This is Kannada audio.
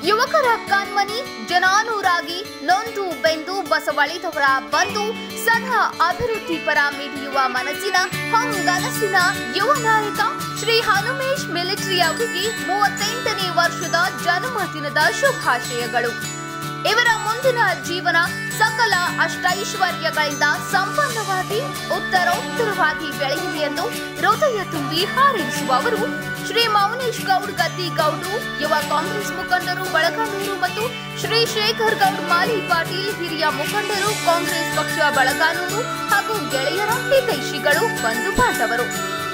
ಯುವಕರ ಕಣ್ಮನಿ ಜನಾನುರಾಗಿ ನೊಂದು ಬೆಂದು ಬಸವಳಿದವರ ಬಂದು ಸದಾ ಅಭಿವೃದ್ಧಿ ಪರ ಮಿಡಿಯುವ ಮನಸ್ಸಿನ ಹಂಗನಸಿನ ಯುವ ನಾಯಕ ಶ್ರೀ ಹನುಮೇಶ್ ಮಿಲಿಟರಿ ಅವರಿಗೆ ಮೂವತ್ತೆಂಟನೇ ವರ್ಷದ ಜನ್ಮದಿನದ ಶುಭಾಶಯಗಳು ಇವರ ಮುಂದಿನ ಜೀವನ ಸಕಲ ಅಷ್ಟೈಶ್ವರ್ಯಗಳಿಂದ ಸಂಪನ್ನವಾಗಿ ಉತ್ತರೋತ್ತರವಾಗಿ ಬೆಳೆಯಲಿ ಎಂದು ಹೃದಯ ತುಂಬಿ ಹಾರೈಸುವ ಅವರು ಶ್ರೀ ಮೌನೇಶ್ ಗೌಡ್ ಗದ್ದಿ ಗೌಡ್ರು ಯುವ ಕಾಂಗ್ರೆಸ್ ಮುಖಂಡರು ಬಳಗಾನೂರು ಮತ್ತು ಶ್ರೀ ಶೇಖರ್ ಗೌಡ್ ಮಾಲಿ ಪಾಟೀಲ್ ಹಿರಿಯ ಮುಖಂಡರು ಕಾಂಗ್ರೆಸ್ ಪಕ್ಷ ಬಳಗಾನೂರು ಹಾಗೂ ಗೆಳೆಯರ ಹಿತೈಷಿಗಳು ಬಂಧು ಬಾಂಧವರು